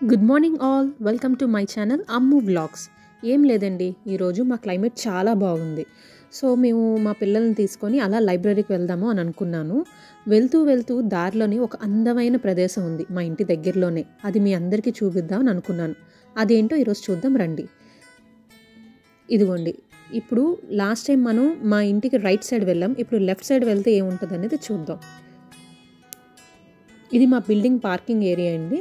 Good morning all welcome to my channel Ammu vlogs ఏం లేదండి ఈరోజు మా క్లైమేట్ చాలా బాగుంది సో మేము మా పిల్లల్ని తీసుకొని అలా లైబ్రరీకి వెళ్దాము అని అనుకున్నాను వెళ్తూ వెళ్తూ దారిలోనే ఒక అందమైన ప్రదేశం ఉంది మా ఇంటి దగ్గరలోనే అది మీ అందరికీ చూపిద్దామని అనుకున్నాను అదేంటో ఈరోజు చూద్దాం రండి ఇదిగోండి ఇప్పుడు లాస్ట్ టైం మనం మా ఇంటికి రైట్ సైడ్ వెళ్ళాం ఇప్పుడు లెఫ్ట్ సైడ్ వెళ్తే ఏముంటుంది అనేది చూద్దాం ఇది మా బిల్డింగ్ పార్కింగ్ ఏరియా అండి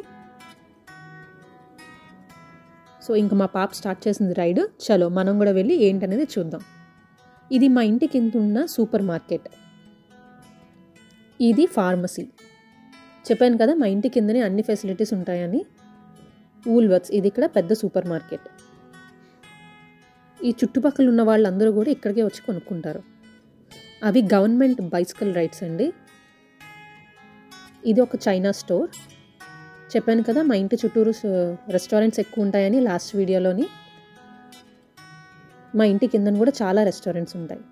సో ఇంకా మా పాప స్టార్ట్ చేసింది రైడ్ చలో మనం కూడా వెళ్ళి ఏంటనేది చూద్దాం ఇది మా ఇంటి కింద ఉన్న సూపర్ మార్కెట్ ఇది ఫార్మసీ చెప్పాను కదా మా ఇంటి కిందనే అన్ని ఫెసిలిటీస్ ఉంటాయని ఊల్వర్క్స్ ఇది ఇక్కడ పెద్ద సూపర్ మార్కెట్ ఈ చుట్టుపక్కల ఉన్న వాళ్ళందరూ కూడా ఇక్కడికే వచ్చి కొనుక్కుంటారు అవి గవర్నమెంట్ బైసికల్ రైడ్స్ అండి ఇది ఒక చైనా స్టోర్ చెప్పాను కదా మా ఇంటి చుట్టూరు రెస్టారెంట్స్ ఎక్కువ ఉంటాయని లాస్ట్ వీడియోలోని మా ఇంటి కిందన కూడా చాలా రెస్టారెంట్స్ ఉంటాయి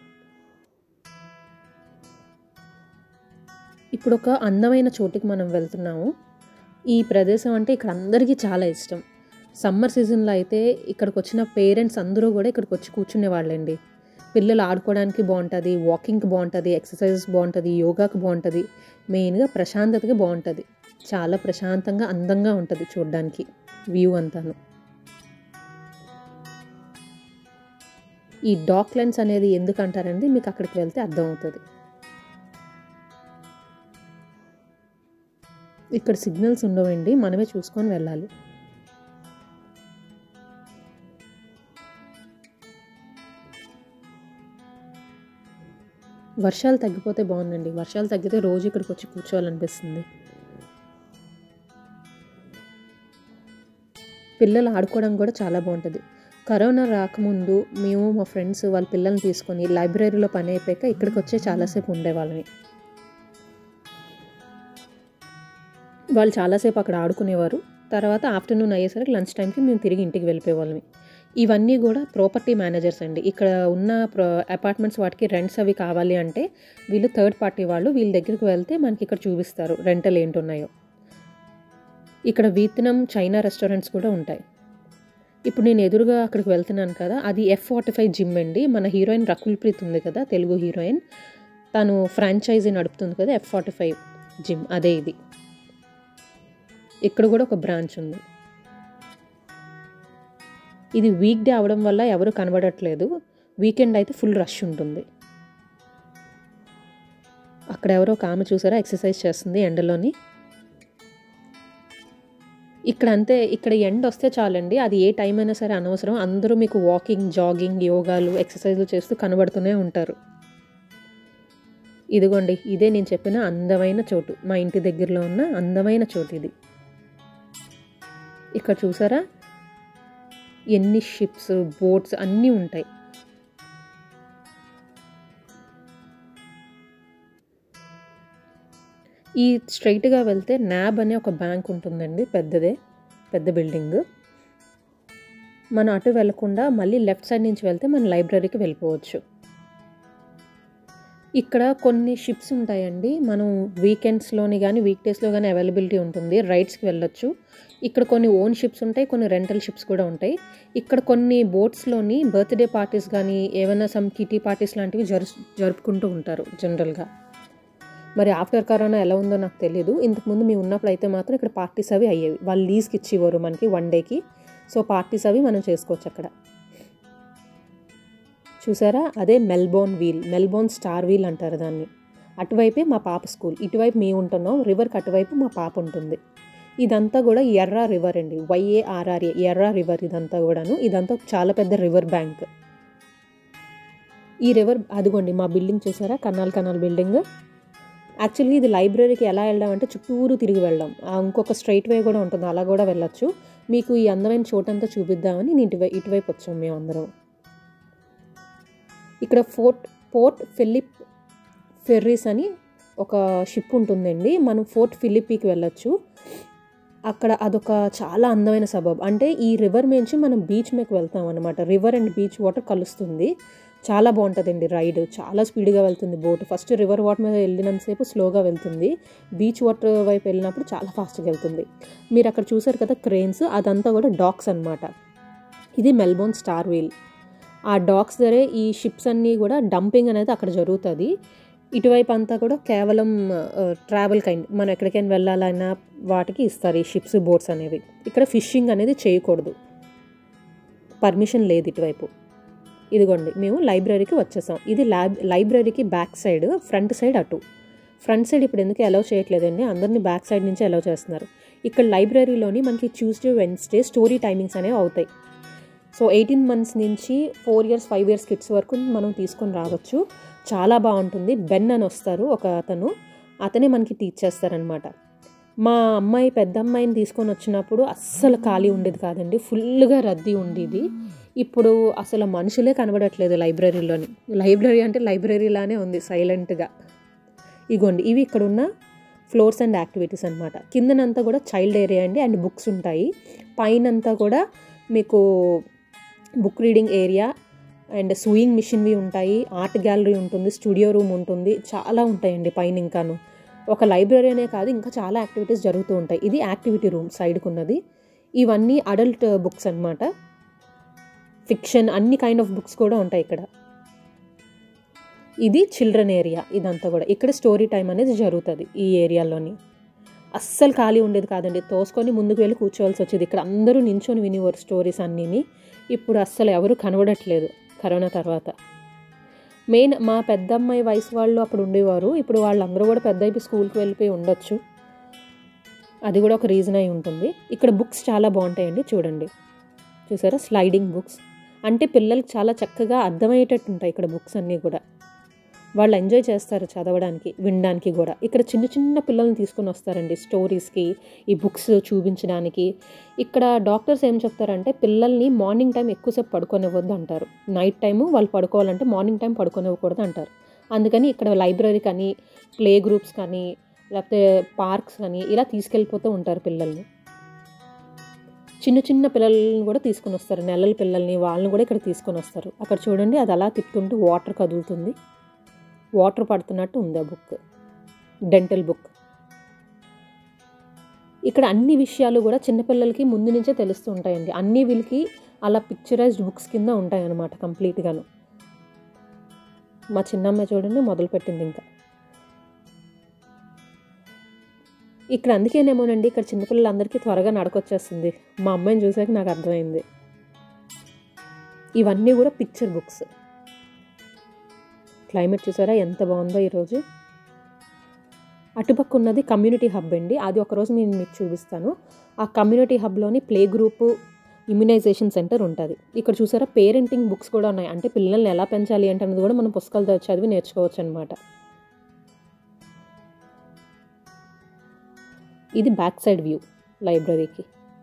ఇప్పుడు ఒక అందమైన చోటుకి మనం వెళ్తున్నాము ఈ ప్రదేశం అంటే ఇక్కడ అందరికీ చాలా ఇష్టం సమ్మర్ సీజన్లో అయితే ఇక్కడికి వచ్చిన పేరెంట్స్ అందరూ కూడా ఇక్కడికి వచ్చి కూర్చునే వాళ్ళండి పిల్లలు ఆడుకోవడానికి బాగుంటుంది వాకింగ్కి బాగుంటుంది ఎక్సర్సైజెస్ బాగుంటుంది యోగాకి బాగుంటుంది మెయిన్గా ప్రశాంతతకి బాగుంటుంది చాలా ప్రశాంతంగా అందంగా ఉంటుంది చూడడానికి వ్యూ అంతాను ఈ డాక్ లెన్స్ అనేది ఎందుకు అంటారండి మీకు అక్కడికి వెళ్తే అర్థమవుతుంది ఇక్కడ సిగ్నల్స్ ఉండవండి మనమే చూసుకొని వెళ్ళాలి వర్షాలు తగ్గిపోతే బాగుందండి వర్షాలు తగ్గితే రోజు ఇక్కడికి వచ్చి కూర్చోవాలనిపిస్తుంది పిల్లలు ఆడుకోవడం కూడా చాలా బాగుంటుంది కరోనా రాకముందు మేము మా ఫ్రెండ్స్ వాళ్ళ పిల్లల్ని తీసుకొని లైబ్రరీలో పని అయిపోయాక ఇక్కడికి వచ్చే చాలాసేపు ఉండేవాళ్ళని వాళ్ళు చాలాసేపు అక్కడ ఆడుకునేవారు తర్వాత ఆఫ్టర్నూన్ అయ్యేసరికి లంచ్ టైంకి మేము తిరిగి ఇంటికి వెళ్ళిపోయేవాళ్ళమి ఇవన్నీ కూడా ప్రాపర్టీ మేనేజర్స్ అండి ఇక్కడ ఉన్న అపార్ట్మెంట్స్ వాటికి రెంట్స్ అవి కావాలి అంటే వీళ్ళు థర్డ్ పార్టీ వాళ్ళు వీళ్ళ దగ్గరికి వెళ్తే మనకి ఇక్కడ చూపిస్తారు రెంటల్ ఏంటున్నాయో ఇక్కడ వీతనం చైనా రెస్టారెంట్స్ కూడా ఉంటాయి ఇప్పుడు నేను ఎదురుగా అక్కడికి వెళ్తున్నాను కదా అది ఎఫ్ ఫార్టీ ఫైవ్ జిమ్ అండి మన హీరోయిన్ రకుల్ ప్రీత్ ఉంది కదా తెలుగు హీరోయిన్ తను ఫ్రాంచైజీ నడుపుతుంది కదా ఎఫ్ ఫార్టీ ఫైవ్ జిమ్ అదే ఇది ఇక్కడ కూడా ఒక బ్రాంచ్ ఉంది ఇది వీక్ డే అవడం వల్ల ఎవరు కనబడట్లేదు వీకెండ్ అయితే ఫుల్ రష్ ఉంటుంది అక్కడ ఎవరో ఒక ఆమె చూసారా ఎక్సర్సైజ్ చేస్తుంది ఎండలోని ఇక్కడ అంతే ఇక్కడ ఎండ్ వస్తే చాలండి అది ఏ టైం అయినా సరే అనవసరం అందరూ మీకు వాకింగ్ జాగింగ్ యోగాలు ఎక్సర్సైజ్లు చేస్తూ కనబడుతూనే ఉంటారు ఇదిగోండి ఇదే నేను చెప్పిన అందమైన చోటు మా ఇంటి దగ్గరలో ఉన్న అందమైన చోటు ఇది ఇక్కడ చూసారా ఎన్ని షిప్స్ బోట్స్ అన్నీ ఉంటాయి ఈ స్ట్రైట్గా వెళ్తే న్యాబ్ అనే ఒక బ్యాంక్ ఉంటుందండి పెద్దదే పెద్ద బిల్డింగ్ మనం అటు వెళ్లకుండా మళ్ళీ లెఫ్ట్ సైడ్ నుంచి వెళ్తే మన లైబ్రరీకి వెళ్ళిపోవచ్చు ఇక్కడ కొన్ని షిప్స్ ఉంటాయండి మనం వీకెండ్స్లోని కానీ వీక్ డేస్లో కానీ అవైలబిలిటీ ఉంటుంది రైడ్స్కి వెళ్ళొచ్చు ఇక్కడ కొన్ని ఓన్ షిప్స్ ఉంటాయి కొన్ని రెంటల్ షిప్స్ కూడా ఉంటాయి ఇక్కడ కొన్ని బోట్స్లోని బర్త్డే పార్టీస్ కానీ ఏమైనా సమ్ కిటీ పార్టీస్ లాంటివి జరు జరుపుకుంటూ ఉంటారు జనరల్గా మరి ఆఫ్టర్ కరోనా ఎలా ఉందో నాకు తెలియదు ఇంతకుముందు మేము ఉన్నప్పుడు అయితే మాత్రం ఇక్కడ పార్టీస్ అవి అయ్యేవి వాళ్ళు లీజ్కి ఇచ్చేవారు మనకి వన్ డేకి సో పార్టీస్ అవి మనం చేసుకోవచ్చు అక్కడ చూసారా అదే Melbourne wheel Melbourne star wheel అంటారు దాన్ని అటువైపే మా పాప స్కూల్ ఇటువైపు మేము ఉంటున్నాం రివర్కి అటువైపు మా పాప ఉంటుంది ఇదంతా కూడా ఎర్రా రివర్ అండి వైఏఆర్ఆర్ఏ ఎర్రా రివర్ ఇదంతా కూడాను ఇదంతా చాలా పెద్ద రివర్ బ్యాంక్ ఈ రివర్ అదిగోండి మా బిల్డింగ్ చూసారా కన్నాల్ కనాల్ బిల్డింగ్ యాక్చువల్లీ ఇది లైబ్రరీకి ఎలా వెళ్ళాం అంటే చుట్టూరు తిరిగి వెళ్ళాం ఇంకొక స్ట్రైట్ వే కూడా ఉంటుంది అలా కూడా వెళ్ళొచ్చు మీకు ఈ అందమైన చోటంతా చూపిద్దామని నేను ఇటువై ఇటువైపు వచ్చాం మేము అందరం ఇక్కడ ఫోర్ట్ పోర్ట్ ఫిలిప్ ఫెర్రీస్ అని ఒక షిప్ ఉంటుందండి మనం ఫోర్ట్ ఫిలిప్పీకి వెళ్ళొచ్చు అక్కడ అదొక చాలా అందమైన సబబ్ అంటే ఈ రివర్ నుంచి మనం బీచ్ మీకు వెళ్తాం అనమాట రివర్ అండ్ బీచ్ వాటర్ కలుస్తుంది చాలా బాగుంటుందండి రైడ్ చాలా స్పీడ్గా వెళ్తుంది బోట్ ఫస్ట్ రివర్ వాటర్ మీద వెళ్ళినంతసేపు స్లోగా వెళ్తుంది బీచ్ వాటర్ వైపు వెళ్ళినప్పుడు చాలా ఫాస్ట్గా వెళ్తుంది మీరు అక్కడ చూసారు కదా క్రెయిన్స్ అదంతా కూడా డాక్స్ అనమాట ఇది మెల్బోర్న్ స్టార్ వీల్ ఆ డాక్స్ దగ్గరే ఈ షిప్స్ అన్నీ కూడా డంపింగ్ అనేది అక్కడ జరుగుతుంది ఇటువైపు అంతా కూడా కేవలం ట్రావెల్ కైండ్ మనం ఎక్కడికైనా వెళ్ళాలన్నా వాటికి ఇస్తారు ఈ షిప్స్ బోట్స్ అనేవి ఇక్కడ ఫిషింగ్ అనేది చేయకూడదు పర్మిషన్ లేదు ఇటువైపు ఇదిగోండి మేము లైబ్రరీకి వచ్చేసాం ఇది ల్యాబ్ లైబ్రరీకి బ్యాక్ సైడ్ ఫ్రంట్ సైడ్ అటు ఫ్రంట్ సైడ్ ఇప్పుడు ఎందుకు అలౌ చేయట్లేదండి అందరినీ బ్యాక్ సైడ్ నుంచి అలౌ చేస్తున్నారు ఇక్కడ లైబ్రరీలోని మనకి ట్యూస్డే వెన్స్డే స్టోరీ టైమింగ్స్ అనేవి అవుతాయి సో ఎయిటీన్ మంత్స్ నుంచి four years five years kids వరకు మనం తీసుకొని రావచ్చు చాలా బాగుంటుంది బెన్ అని వస్తారు ఒక అతను అతనే మనకి టీచ్ చేస్తారనమాట మా అమ్మాయి పెద్ద అమ్మాయిని తీసుకొని వచ్చినప్పుడు అస్సలు ఖాళీ ఉండేది కాదండి ఫుల్గా రద్దీ ఉండేది ఇప్పుడు అసలు మనుషులే కనబడట్లేదు లైబ్రరీలోని లైబ్రరీ అంటే లైబ్రరీలానే ఉంది సైలెంట్గా ఇగోండి ఇవి ఇక్కడ ఉన్న ఫ్లోర్స్ అండ్ యాక్టివిటీస్ అనమాట కిందనంతా కూడా చైల్డ్ ఏరియా అండి అండ్ బుక్స్ ఉంటాయి పైనంతా కూడా మీకు book reading area and sewing మిషన్వి ఉంటాయి ఆర్ట్ గ్యాలరీ ఉంటుంది స్టూడియో రూమ్ ఉంటుంది చాలా ఉంటాయండి పైన ఇంకాను ఒక లైబ్రరీ అనే కాదు ఇంకా చాలా యాక్టివిటీస్ జరుగుతూ ఉంటాయి ఇది యాక్టివిటీ రూమ్ సైడ్కి ఉన్నది ఇవన్నీ అడల్ట్ బుక్స్ అనమాట ఫిక్షన్ అన్ని కైండ్ ఆఫ్ బుక్స్ కూడా ఉంటాయి ఇక్కడ ఇది చిల్డ్రన్ ఏరియా ఇదంతా కూడా ఇక్కడ స్టోరీ టైం అనేది జరుగుతుంది ఈ ఏరియాలోని అస్సలు ఖాళీ ఉండేది కాదండి తోసుకొని ముందుకు వెళ్ళి కూర్చోవాల్సి వచ్చేది ఇక్కడ అందరూ నించొని వినేవారు స్టోరీస్ అన్నీని ఇప్పుడు అస్సలు ఎవరు కనబడట్లేదు కరోనా తర్వాత మెయిన్ మా పెద్ద అమ్మాయి వయసు వాళ్ళు అప్పుడు ఉండేవారు ఇప్పుడు వాళ్ళందరూ కూడా పెద్ద అయిపోయి స్కూల్కి వెళ్ళిపోయి ఉండొచ్చు అది కూడా ఒక రీజన్ అయి ఉంటుంది ఇక్కడ బుక్స్ చాలా బాగుంటాయండి చూడండి చూసారా స్లైడింగ్ బుక్స్ అంటే పిల్లలకి చాలా చక్కగా అర్థమయ్యేటట్టు ఉంటాయి ఇక్కడ బుక్స్ అన్నీ కూడా వాళ్ళు ఎంజాయ్ చేస్తారు చదవడానికి వినడానికి కూడా ఇక్కడ చిన్న చిన్న పిల్లల్ని తీసుకొని వస్తారండి స్టోరీస్కి ఈ బుక్స్ చూపించడానికి ఇక్కడ డాక్టర్స్ ఏం చెప్తారంటే పిల్లల్ని మార్నింగ్ టైం ఎక్కువసేపు పడుకోనివ్వద్దు అంటారు నైట్ టైము వాళ్ళు పడుకోవాలంటే మార్నింగ్ టైం పడుకోనివ్వకూడదు అంటారు అందుకని ఇక్కడ లైబ్రరీ కానీ ప్లే గ్రూప్స్ కానీ లేకపోతే పార్క్స్ కానీ ఇలా తీసుకెళ్ళిపోతూ ఉంటారు పిల్లల్ని చిన్న చిన్న పిల్లల్ని కూడా తీసుకొని వస్తారు నెలల పిల్లల్ని వాళ్ళని కూడా ఇక్కడ తీసుకొని వస్తారు అక్కడ చూడండి అది అలా తిప్పుతుంటూ వాటర్ కదులుతుంది వాటర్ పడుతున్నట్టు ఉంది ఆ బుక్ డెంటల్ బుక్ ఇక్కడ అన్ని విషయాలు కూడా చిన్నపిల్లలకి ముందు నుంచే తెలుస్తూ ఉంటాయండి అన్ని వీళ్ళకి అలా పిక్చరైజ్డ్ బుక్స్ కింద ఉంటాయన్నమాట కంప్లీట్గాను మా చిన్నమ్మాయి చూడండి మొదలుపెట్టింది ఇంకా ఇక్కడ అందుకేనేమోనండి ఇక్కడ చిన్నపిల్లలందరికీ త్వరగా నడకొచ్చేస్తుంది మా అమ్మాయిని చూసాక నాకు అర్థమైంది ఇవన్నీ కూడా పిక్చర్ బుక్స్ క్లైమేట్ చూసారా ఎంత బాగుందో ఈరోజు అటుపక్క ఉన్నది కమ్యూనిటీ హబ్ అండి అది ఒకరోజు నేను మీకు చూపిస్తాను ఆ కమ్యూనిటీ హబ్లోని ప్లే గ్రూపు ఇమ్యునైజేషన్ సెంటర్ ఉంటుంది ఇక్కడ చూసారా పేరెంటింగ్ బుక్స్ కూడా ఉన్నాయి అంటే పిల్లల్ని ఎలా పెంచాలి అంటే అనేది కూడా మనం పుస్తకాలతో చదివి నేర్చుకోవచ్చు అనమాట ఇది బ్యాక్ సైడ్ వ్యూ లైబ్రరీకి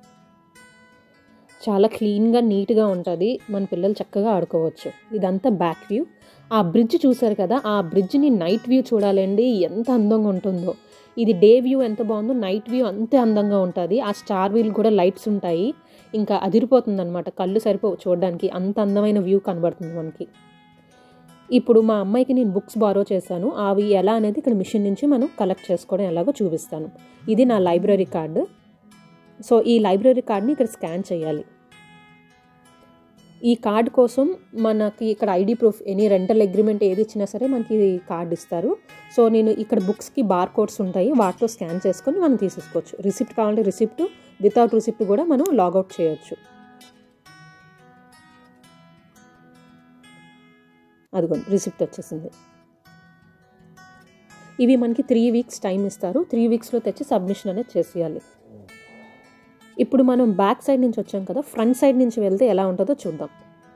చాలా క్లీన్గా నీట్గా ఉంటుంది మన పిల్లలు చక్కగా ఆడుకోవచ్చు ఇదంతా బ్యాక్ వ్యూ ఆ బ్రిడ్జ్ చూసారు కదా ఆ బ్రిడ్జ్ని నైట్ వ్యూ చూడాలండి ఎంత అందంగా ఉంటుందో ఇది డే వ్యూ ఎంత బాగుందో నైట్ వ్యూ అంతే అందంగా ఉంటుంది ఆ స్టార్ వీల్ కూడా లైట్స్ ఉంటాయి ఇంకా అదిరిపోతుంది అనమాట కళ్ళు సరిపోవు చూడడానికి అంత అందమైన వ్యూ కనబడుతుంది మనకి ఇప్పుడు మా అమ్మాయికి నేను బుక్స్ బారో చేశాను అవి ఎలా అనేది ఇక్కడ మిషన్ నుంచి మనం కలెక్ట్ చేసుకోవడం ఎలాగో చూపిస్తాను ఇది నా లైబ్రరీ కార్డు సో ఈ లైబ్రరీ కార్డ్ని ఇక్కడ స్కాన్ చేయాలి ఈ కార్డ్ కోసం మనకి ఇక్కడ ID proof any rental agreement ఏది ఇచ్చినా సరే మనకి కార్డ్ ఇస్తారు సో నేను ఇక్కడ బుక్స్కి బార్ కోడ్స్ ఉంటాయి వాటితో స్కాన్ చేసుకొని మనం తీసేసుకోవచ్చు రిసిప్ట్ కావాలంటే రిసిప్ట్ వితౌట్ రిసిప్ట్ కూడా మనం లాగౌట్ చేయొచ్చు అదిగోండి రిసిప్ట్ వచ్చేసింది ఇవి మనకి త్రీ వీక్స్ టైం ఇస్తారు త్రీ వీక్స్లో తెచ్చి సబ్మిషన్ అనేది చేసేయాలి ఇప్పుడు మనం బ్యాక్ సైడ్ నుంచి వచ్చాం కదా ఫ్రంట్ సైడ్ నుంచి వెళ్తే ఎలా ఉంటుందో చూద్దాం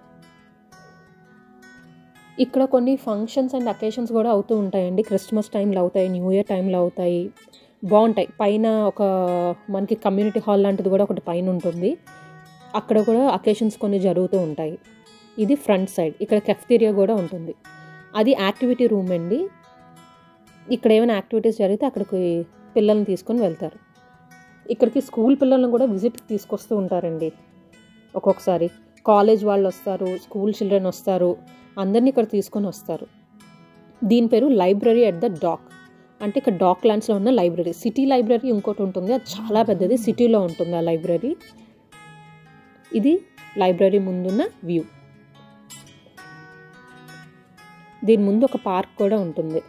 ఇక్కడ కొన్ని ఫంక్షన్స్ అండ్ అకేషన్స్ కూడా అవుతూ ఉంటాయండి క్రిస్మస్ టైంలో అవుతాయి న్యూ ఇయర్ టైంలో అవుతాయి బాగుంటాయి పైన ఒక మనకి కమ్యూనిటీ హాల్ లాంటిది కూడా ఒకటి పైన ఉంటుంది అక్కడ కూడా అకేషన్స్ కొన్ని జరుగుతూ ఉంటాయి ఇది ఫ్రంట్ సైడ్ ఇక్కడ కెఫ్టీరియా కూడా ఉంటుంది అది యాక్టివిటీ రూమ్ అండి ఇక్కడ ఏమైనా యాక్టివిటీస్ జరిగితే అక్కడికి పిల్లల్ని తీసుకొని వెళ్తారు ఇక్కడికి స్కూల్ పిల్లలను కూడా విజిట్ తీసుకొస్తూ ఉంటారండి ఒక్కొక్కసారి కాలేజ్ వాళ్ళు వస్తారు స్కూల్ చిల్డ్రన్ వస్తారు అందరినీ ఇక్కడ తీసుకొని వస్తారు దీని పేరు లైబ్రరీ అట్ ద డాక్ అంటే ఇక్కడ డాక్ ల్యాండ్స్లో ఉన్న లైబ్రరీ సిటీ లైబ్రరీ ఇంకోటి ఉంటుంది అది చాలా పెద్దది సిటీలో ఉంటుంది ఆ లైబ్రరీ ఇది లైబ్రరీ ముందున్న వ్యూ దీని ముందు ఒక పార్క్ కూడా ఉంటుంది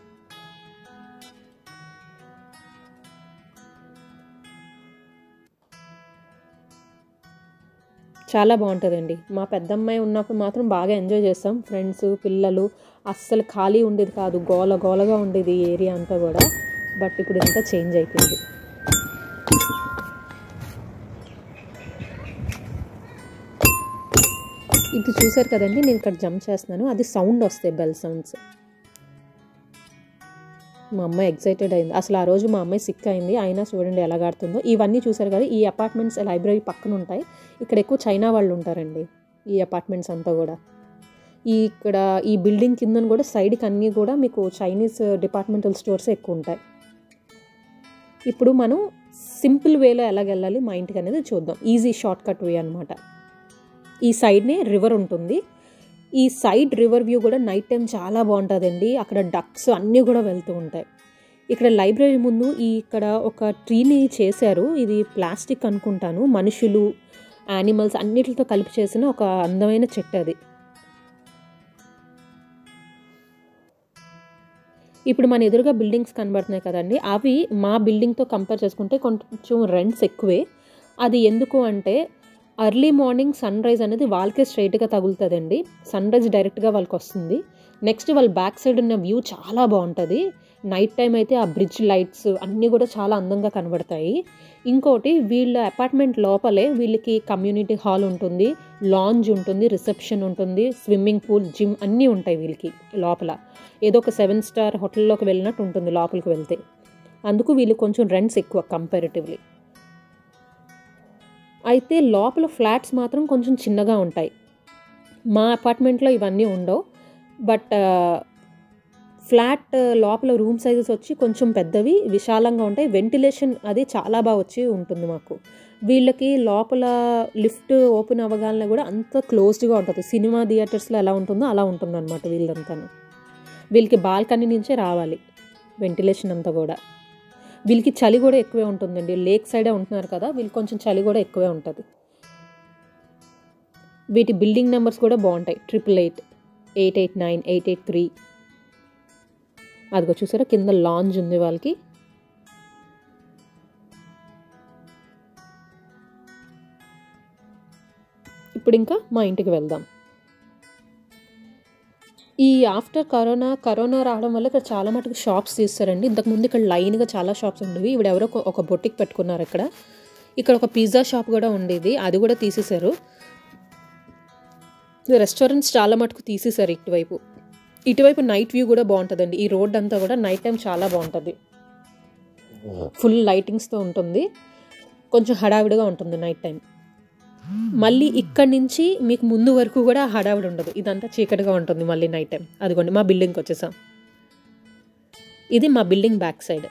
చాలా బాగుంటుందండి మా పెద్దమ్మాయి ఉన్నప్పుడు మాత్రం బాగా ఎంజాయ్ చేస్తాం ఫ్రెండ్స్ పిల్లలు అస్సలు ఖాళీ ఉండేది కాదు గోల గోలగా ఉండేది ఈ ఏరియా అంతా కూడా బట్ ఇప్పుడు ఇంతా చేంజ్ అయిపోయింది ఇది చూసారు కదండి నేను ఇక్కడ జంప్ చేస్తున్నాను అది సౌండ్ వస్తాయి బెల్ సౌండ్స్ మా అమ్మాయి ఎక్సైటెడ్ అయింది అసలు ఆ రోజు మా అమ్మాయి సిక్ అయింది అయినా చూడండి ఎలా ఆడుతుందో ఇవన్నీ చూసారు కదా ఈ అపార్ట్మెంట్స్ లైబ్రరీ పక్కన ఉంటాయి ఇక్కడ ఎక్కువ చైనా వాళ్ళు ఉంటారండి ఈ అపార్ట్మెంట్స్ అంతా కూడా ఈ ఇక్కడ ఈ బిల్డింగ్ కింద కూడా సైడ్కి అన్నీ కూడా మీకు చైనీస్ డిపార్ట్మెంటల్ స్టోర్స్ ఎక్కువ ఉంటాయి ఇప్పుడు మనం సింపుల్ వేలో ఎలాగెళ్ళాలి మా ఇంటికి అనేది చూద్దాం ఈజీ షార్ట్ కట్ వే అనమాట ఈ సైడ్నే రివర్ ఉంటుంది ఈ సైడ్ రివర్ వ్యూ కూడా నైట్ టైం చాలా బాగుంటుందండి అక్కడ డక్స్ అన్నీ కూడా వెళ్తూ ఉంటాయి ఇక్కడ లైబ్రరీ ముందు ఈ ఇక్కడ ఒక ట్రీని చేశారు ఇది ప్లాస్టిక్ అనుకుంటాను మనుషులు యానిమల్స్ అన్నిటితో కలిపి చేసిన ఒక అందమైన చెట్టు అది ఇప్పుడు మన ఎదురుగా బిల్డింగ్స్ కనబడుతున్నాయి కదండి అవి మా బిల్డింగ్తో కంపేర్ చేసుకుంటే కొంచెం రెంట్స్ ఎక్కువే అది ఎందుకు అంటే అర్లీ మార్నింగ్ సన్ రైజ్ అనేది వాళ్ళకే స్ట్రైట్గా తగులుతుందండి సన్ రైజ్ డైరెక్ట్గా వాళ్ళకి వస్తుంది నెక్స్ట్ వాళ్ళ బ్యాక్ సైడ్ ఉన్న వ్యూ చాలా బాగుంటుంది నైట్ టైం అయితే ఆ బ్రిడ్జ్ లైట్స్ అన్నీ కూడా చాలా అందంగా కనబడతాయి ఇంకోటి వీళ్ళ అపార్ట్మెంట్ లోపలే వీళ్ళకి కమ్యూనిటీ హాల్ ఉంటుంది లాంజ్ ఉంటుంది రిసెప్షన్ ఉంటుంది స్విమ్మింగ్ పూల్ జిమ్ అన్నీ ఉంటాయి వీళ్ళకి లోపల ఏదో ఒక సెవెన్ స్టార్ హోటల్లోకి వెళ్ళినట్టు ఉంటుంది లోపలికి వెళ్తే అందుకు వీళ్ళు కొంచెం రెంట్స్ ఎక్కువ కంపారిటివ్లీ అయితే లోపల ఫ్లాట్స్ మాత్రం కొంచెం చిన్నగా ఉంటాయి మా అపార్ట్మెంట్లో ఇవన్నీ ఉండవు బట్ ఫ్లాట్ లోపల రూమ్ సైజెస్ వచ్చి కొంచెం పెద్దవి విశాలంగా ఉంటాయి వెంటిలేషన్ అది చాలా బాగా వచ్చి ఉంటుంది మాకు వీళ్ళకి లోపల లిఫ్ట్ ఓపెన్ అవ్వగానే కూడా అంత క్లోజ్డ్గా ఉంటుంది సినిమా థియేటర్స్లో ఎలా ఉంటుందో అలా ఉంటుంది అనమాట వీళ్ళంతాను వీళ్ళకి బాల్కనీ నుంచే రావాలి వెంటిలేషన్ అంతా కూడా వీళ్ళకి చలి కూడా ఎక్కువే ఉంటుందండి లేక్ సైడే ఉంటున్నారు కదా వీళ్ళకి కొంచెం చలి కూడా ఎక్కువే ఉంటుంది వీటి బిల్డింగ్ నెంబర్స్ కూడా బాగుంటాయి triple eight eight eight nine eight eight three అదిగో చూసారా కింద లాంజ్ ఉంది వాళ్ళకి ఇప్పుడు ఇంకా మా ఇంటికి వెళ్దాం ఈ ఆఫ్టర్ కరోనా కరోనా రావడం వల్ల ఇక్కడ చాలా మటుకు షాప్స్ తీస్తారండి ఇంతకుముందు ఇక్కడ లైన్గా చాలా షాప్స్ ఉండేవి ఇప్పుడు ఎవరో ఒక బొట్టికి పెట్టుకున్నారు ఇక్కడ ఇక్కడ ఒక పిజ్జా షాప్ కూడా ఉండేది అది కూడా తీసేశారు రెస్టారెంట్స్ చాలా మటుకు తీసేశారు ఇటువైపు ఇటువైపు నైట్ వ్యూ కూడా బాగుంటుందండి ఈ రోడ్ అంతా కూడా నైట్ టైం చాలా బాగుంటుంది ఫుల్ లైటింగ్స్తో ఉంటుంది కొంచెం హడావిడిగా ఉంటుంది నైట్ టైం మళ్ళీ ఇక్కడి నుంచి మీకు ముందు వరకు కూడా హడావిడి ఉండదు ఇదంతా చీకటిగా ఉంటుంది మళ్ళీ నైట్ టైం అదిగోండి మా బిల్డింగ్కి వచ్చేసాం ఇది మా బిల్డింగ్ బ్యాక్ సైడ్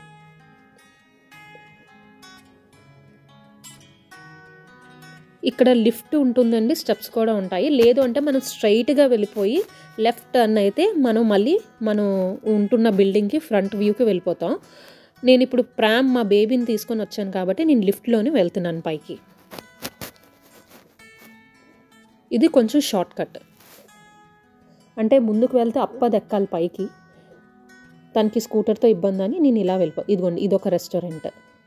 ఇక్కడ లిఫ్ట్ ఉంటుందండి స్టెప్స్ కూడా ఉంటాయి లేదు అంటే మనం స్ట్రైట్గా వెళ్ళిపోయి లెఫ్ట్ టర్న్ అయితే మనం మళ్ళీ మనం ఉంటున్న బిల్డింగ్కి ఫ్రంట్ వ్యూకి వెళ్ళిపోతాం నేను ఇప్పుడు ప్రామ్ మా బేబీని తీసుకొని వచ్చాను కాబట్టి నేను లిఫ్ట్లోనే వెళ్తున్నాను పైకి ఇది కొంచెం షార్ట్ కట్ అంటే ముందుకు వెళ్తే అప్పది ఎక్కాలి పైకి తనకి స్కూటర్తో ఇబ్బంది అని నేను ఇలా వెళ్ళిపో ఇదిగోండి ఇది ఒక రెస్టారెంట్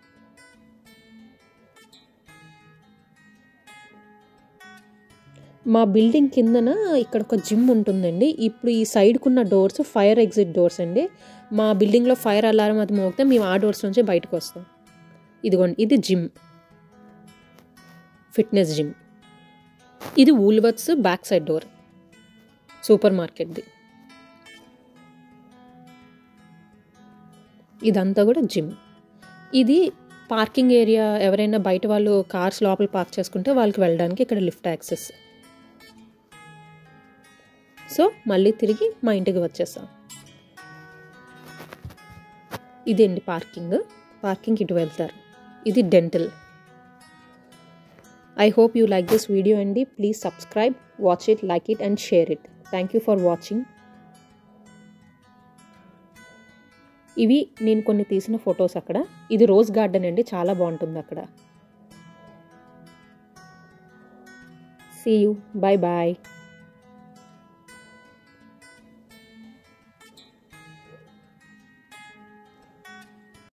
మా బిల్డింగ్ కిందన ఇక్కడ ఒక జిమ్ ఉంటుందండి ఇప్పుడు ఈ సైడ్కి ఉన్న డోర్స్ ఫైర్ ఎగ్జిట్ డోర్స్ అండి మా బిల్డింగ్లో ఫైర్ అలారం అది మోగితే మేము ఆ డోర్స్ నుంచి బయటకు వస్తాం ఇదిగోండి ఇది జిమ్ ఫిట్నెస్ జిమ్ ఇది వూల్వర్త్స్ బ్యాక్ సైడ్ డోర్ సూపర్ మార్కెట్ది ఇదంతా కూడా జిమ్ ఇది పార్కింగ్ ఏరియా ఎవరైనా బయట వాళ్ళు కార్స్ లోపల పార్క్ చేసుకుంటే వాళ్ళకి వెళ్ళడానికి ఇక్కడ లిఫ్ట్ యాక్సెస్ సో మళ్ళీ తిరిగి మా ఇంటికి వచ్చేసాం ఇదండి పార్కింగ్ పార్కింగ్ ఇటు వెళ్తారు ఇది dental I hope you like this video and please subscribe, watch it, like it and share it. Thank you for watching ఇవి నేను కొన్ని తీసిన ఫొటోస్ అక్కడ ఇది రోజ్ గార్డెన్ అండి చాలా బాగుంటుంది అక్కడ సీ యూ బాయ్ బాయ్